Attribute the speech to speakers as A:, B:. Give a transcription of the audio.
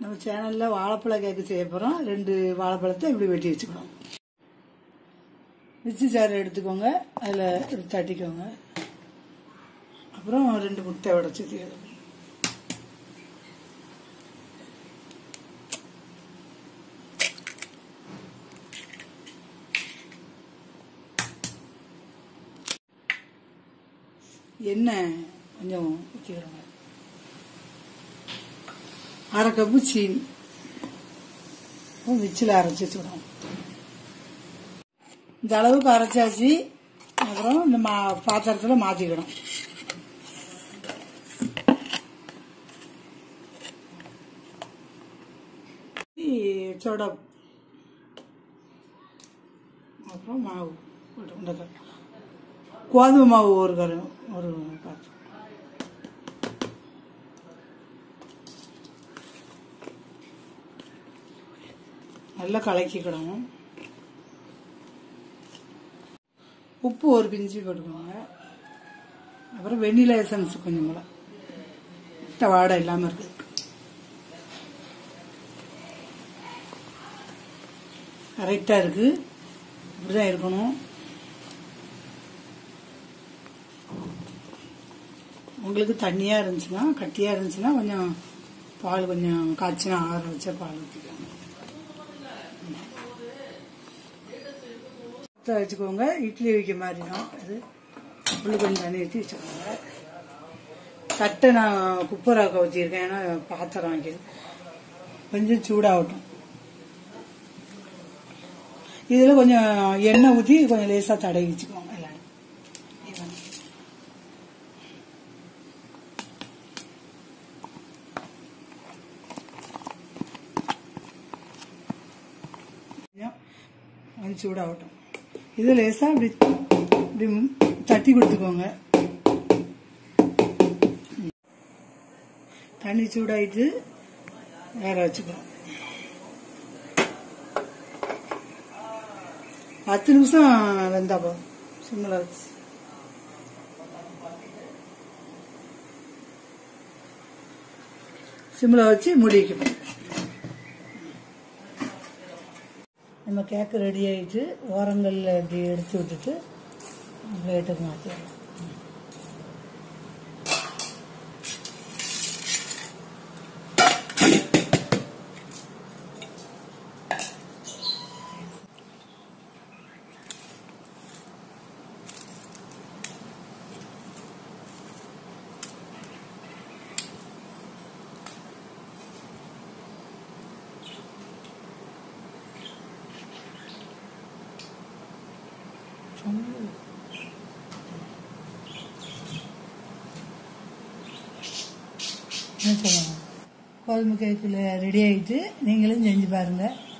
A: நம்ம சேனலில் வாழைப்பழ கேக்கு செய்ய போகிறோம் ரெண்டு வாழைப்பழத்தை இப்படி வெட்டி வச்சுக்கணும் மிக்சி சாறு எடுத்துக்கோங்க அதில் தட்டிக்கோங்க அப்புறம் ரெண்டு முட்டை உடச்சி ஊற்றிக்கணும் எண்ணெய் கொஞ்சம் ஊற்றிக்கிறோங்க அரை கப்பு சீனி மிச்சில் அரைச்சி வச்சுக்கணும் இந்த அளவுக்கு அரைச்சாச்சு அப்புறம் இந்த மா பாத்திரத்தில் மாற்றிக்கணும் சோடா அப்புறம் மாவு போட்டு இந்த கோதுமை மாவு ஒரு கரு ஒரு பாத்திரம் நல்லா கலக்கிக்கிடணும் உப்பு ஒரு பிஞ்சு போட்டுக்கோங்க அப்புறம் வெண்ணிலா எசன்ஸ் கொஞ்சம் கூட முட்டை வாடை இல்லாமல் இருக்கு கரெக்டாக இருக்கு இப்படிதான் இருக்கணும் உங்களுக்கு தண்ணியாக இருந்துச்சுன்னா கட்டியாக இருந்துச்சுன்னா கொஞ்சம் பால் கொஞ்சம் காய்ச்சினா ஆற வச்ச பால் ஊற்றிக்கோங்க வச்சுக்கோங்க இட்லி வைக்க மாதிரி தான் இது புள்ளி கொஞ்சம் தண்ணி ஊற்றி வச்சுக்கோங்க தட்டை நான் குப்பராக்க வச்சிருக்கேன் ஏன்னா பாத்திரம் வைக்கிறது கொஞ்சம் சூடாகட்டும் இதில் கொஞ்சம் எண்ணெய் ஊற்றி கொஞ்சம் லேசாக தடவி வச்சுக்கோங்க எல்லாரும் கொஞ்சம் சூடாகட்டும் இது லேசாக இப்படி இப்படி தட்டி கொடுத்துக்கோங்க தண்ணி சூடாயிட்டு வேற வச்சுக்கிறோம் பத்து நிமிஷம் வெந்தா போதும் சிம்மில் வச்சு சிம்மில் வச்சு முடிக்கணும் நம்ம கேக்கு ரெடி ஆயிட்டு ஓரங்களில் இப்படி எடுத்து விட்டுட்டு பிளேட்டுக்கு மாற்றிடலாம் என்ன சொல்லணும் கோதுமை கேக்கில் ரெடி ஆகிட்டு நீங்களும் செஞ்சு பாருங்கள்